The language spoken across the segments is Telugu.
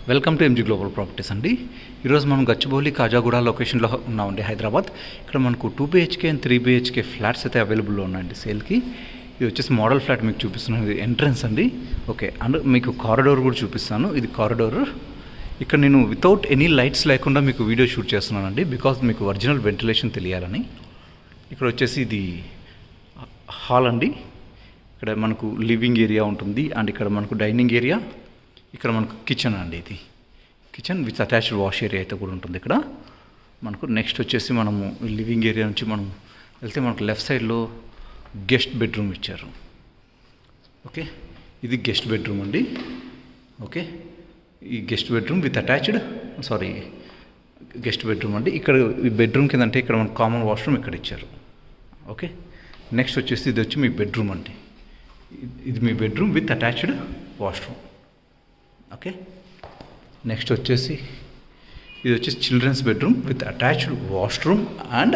welcome to MG global properties అండి ఈరోజు మనం గచ్చిబౌలి కాజాగూడ లొకేషన్లో ఉన్నామండి హైదరాబాద్ ఇక్కడ మనకు two BHK and three BHK flats అయితే అవైలబుల్లో ఉన్నాయండి సేల్కి ఇది వచ్చేసి మోడల్ ఫ్లాట్ మీకు చూపిస్తున్నాను ఇది ఎంట్రన్స్ అండి ఓకే అండ్ మీకు కారిడోర్ కూడా చూపిస్తాను ఇది కారిడోర్ ఇక్కడ నేను వితౌట్ ఎనీ లైట్స్ లేకుండా మీకు వీడియో షూట్ చేస్తున్నానండి బికాజ్ మీకు ఒరిజినల్ వెంటిలేషన్ తెలియాలని ఇక్కడ వచ్చేసి ఇది హాల్ అండి ఇక్కడ మనకు లివింగ్ ఏరియా ఉంటుంది అండ్ ఇక్కడ మనకు డైనింగ్ ఏరియా ఇక్కడ మనకు కిచెన్ అండి ఇది kitchen with attached wash area అయితే కూడా ఉంటుంది ఇక్కడ మనకు నెక్స్ట్ వచ్చేసి మనము లివింగ్ ఏరియా నుంచి మనం వెళ్తే మనకు లెఫ్ట్ సైడ్లో గెస్ట్ బెడ్రూమ్ ఇచ్చారు ఓకే ఇది గెస్ట్ బెడ్రూమ్ అండి ఓకే ఈ guest bedroom with attached sorry guest bedroom అండి ఇక్కడ ఈ బెడ్రూమ్ కింద అంటే ఇక్కడ మనకు కామన్ వాష్రూమ్ ఇక్కడ ఇచ్చారు ఓకే నెక్స్ట్ వచ్చేసి ఇది వచ్చి మీ బెడ్రూమ్ అండి ఇది మీ bedroom with attached washroom okay next వచ్చేసి ఇది వచ్చేసి children's bedroom with attached washroom and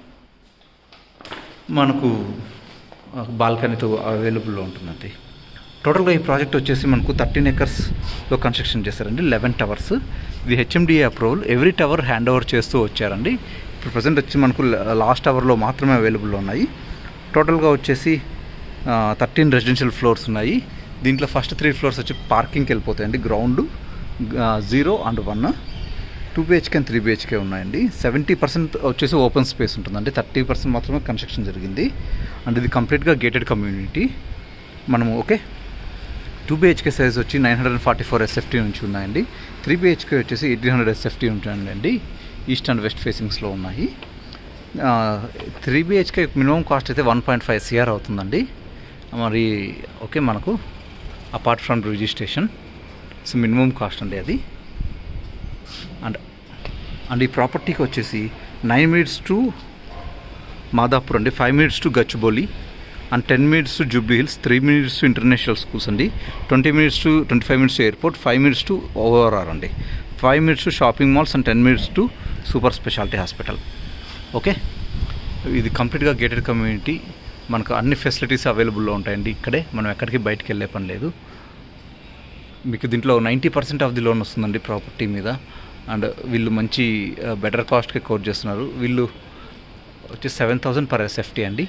మనకు బాల్కనీతో అవైలబుల్లో ఉంటుందండి టోటల్గా ఈ ప్రాజెక్ట్ వచ్చేసి మనకు థర్టీన్ ఎకర్స్లో కన్స్ట్రక్షన్ చేశారండి లెవెన్ టవర్స్ ఇది HMDA approval every tower hand over చేస్తూ వచ్చారండి ఇప్పుడు ప్రజెంట్ వచ్చి మనకు లాస్ట్ టవర్లో మాత్రమే అవైలబుల్లో ఉన్నాయి టోటల్గా వచ్చేసి థర్టీన్ రెసిడెన్షియల్ ఫ్లోర్స్ ఉన్నాయి దీంట్లో ఫస్ట్ త్రీ ఫ్లోర్స్ వచ్చి పార్కింగ్కి వెళ్ళిపోతాయండి ground zero and one two BHK and three BHK ఉన్నాయండి సెవెంటీ పర్సెంట్ వచ్చేసి ఓపెన్ స్పేస్ ఉంటుందండి థర్టీ పర్సెంట్ మాత్రమే కన్స్ట్రక్షన్ జరిగింది అండ్ ఇది కంప్లీట్గా గేటెడ్ కమ్యూనిటీ మనము ఓకే టూ బిహెచ్కే సైజ్ వచ్చి nine hundred forty four SFT నుంచి ఉన్నాయండి త్రీ బిహెచ్కే వచ్చేసి ఎయిటీన్ హండ్రెడ్ ఎస్ఎఫ్టీ ఉంటాయండి ఈస్ట్ అండ్ వెస్ట్ ఫేసింగ్స్లో ఉన్నాయి త్రీ బిహెచ్కే మినిమం కాస్ట్ అయితే వన్ పాయింట్ ఫైవ్ సిఆర్ అవుతుందండి మరి ఓకే మనకు apart from registration so minimum cost అండి అది అండ్ అండ్ ఈ ప్రాపర్టీకి వచ్చేసి నైన్ మినిట్స్ టు మాదాపూర్ అండి five minutes to Gachibowli and ten minutes to Jubilee Hills three minutes to international schools అండి twenty minutes to twenty five minutes to airport five minutes to ORR అండి five minutes to shopping malls and ten minutes to super speciality hospital okay ఇది కంప్లీట్గా గేటెడ్ కమ్యూనిటీ మనకు అన్ని ఫెసిలిటీస్ అవైలబుల్లో ఉంటాయండి ఇక్కడే మనం ఎక్కడికి బయటికి వెళ్ళే పని లేదు మీకు దీంట్లో ninety percent of the loan వస్తుందండి ప్రాపర్టీ మీద అండ్ వీళ్ళు మంచి బెటర్ కాస్ట్కి కోట్ చేస్తున్నారు వీళ్ళు వచ్చి సెవెన్ థౌజండ్ పర్ ఎస్ఎఫ్టీ అండి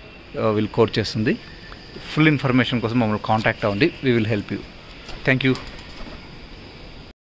వీళ్ళు కోట్ చేస్తుంది ఫుల్ ఇన్ఫర్మేషన్ కోసం మమ్మల్ని కాంటాక్ట్ అవ్వండి we will help you thank you